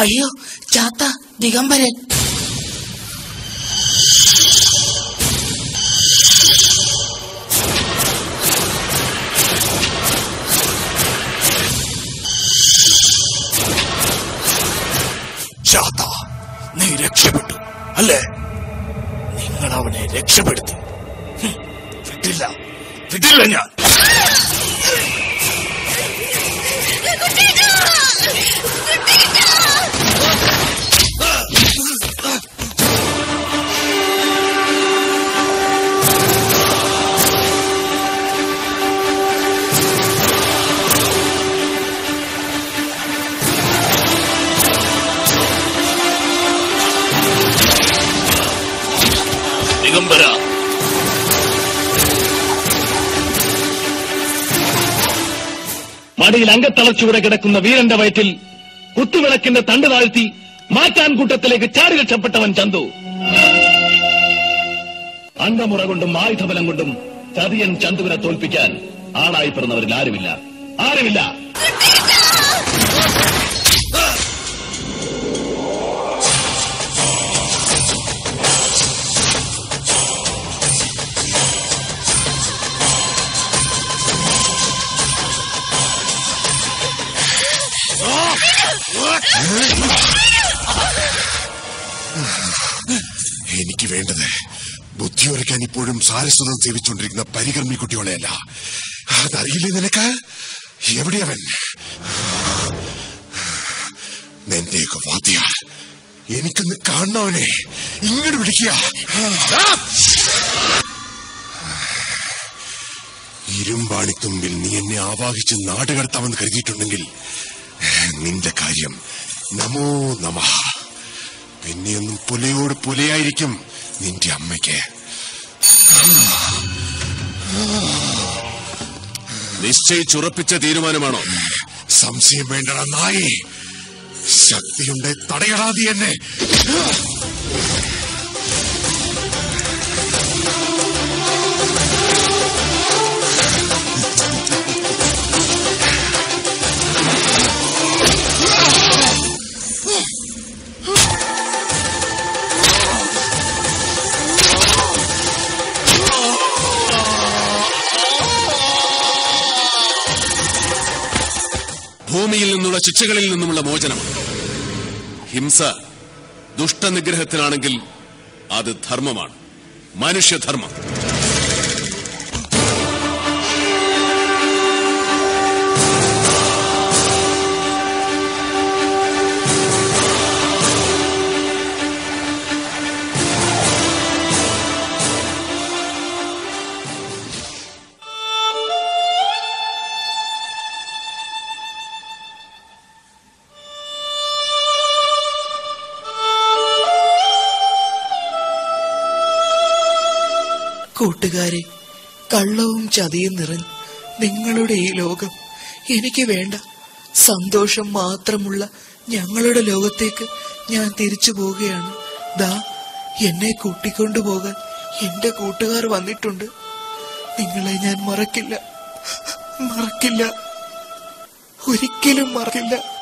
അയ്യോ ചാത്ത ദിഗംബരൻ ചാത്ത നീ രക്ഷപ്പെട്ടു അല്ലേ നിങ്ങൾ അവനെ രക്ഷപ്പെടുത്തി ഹും, വിട്ടില്ല വിട്ടില്ല ഞാൻ ദിഗംബര മടിയിൽ അങ്കത്തളച്ചൂടെ കിടക്കുന്ന വീരന്റെ വയറ്റിൽ കുത്തുവിളക്കിന്റെ തണ്ട് താഴ്ത്തി മാറ്റാൻ കൂട്ടത്തിലേക്ക് ചാടി രക്ഷപ്പെട്ടവൻ ചന്തു അംഗമുറ കൊണ്ടും ആയുധബലം കൊണ്ടും ചതിയൻ ചന്തുവിനെ തോൽപ്പിക്കാൻ ആളായി പിറന്നവരിൽ ആരുമില്ല ആരുമില്ല എനിക്ക് വേണ്ടത് ബുദ്ധി ഉറയ്ക്കാൻ ഇപ്പോഴും സാരസ്വതം സേവിച്ചുകൊണ്ടിരിക്കുന്ന പരികർമ്മി കുട്ടികളെയല്ല അതറിയില്ലേ നിനക്ക് എവിടെയവൻ നിന്റെയൊക്കെ വാദ്യ എനിക്കൊന്ന് കാണണവനെ ഇങ്ങോട്ട് വിളിക്കുക ഇരുമ്പാണിത്തുമ്പിൽ നീ എന്നെ ആവാഹിച്ച് നാടുകടത്താമെന്ന് കരുതിയിട്ടുണ്ടെങ്കിൽ നിന്റെ കാര്യം നമോ നമഃ പിന്നെയൊന്നും പുലയോട് പുലയായിരിക്കും നിന്റെ അമ്മയ്ക്ക് നിശ്ചയിച്ചുറപ്പിച്ച തീരുമാനമാണോ സംശയം വേണ്ടടാ നായി ശക്തിയുണ്ട് തടയടാതി എന്നെ ഭൂമിയിൽ നിന്നുള്ള ശിക്ഷകളിൽ നിന്നുമുള്ള മോചനം ഹിംസ ദുഷ്ടനിഗ്രഹത്തിനാണെങ്കിൽ അത് ധർമ്മമാണ് മനുഷ്യധർമ്മം കൂട്ടുകാരെ കള്ളവും ചതിയും നിറഞ്ഞ് നിങ്ങളുടെ ഈ ലോകം എനിക്ക് വേണ്ട സന്തോഷം മാത്രമുള്ള ഞങ്ങളുടെ ലോകത്തേക്ക് ഞാൻ തിരിച്ചു പോവുകയാണ് ദാ എന്നെ കൂട്ടിക്കൊണ്ടുപോകാൻ എന്റെ കൂട്ടുകാർ വന്നിട്ടുണ്ട് നിങ്ങളെ ഞാൻ മറക്കില്ല മറക്കില്ല ഒരിക്കലും മറക്കില്ല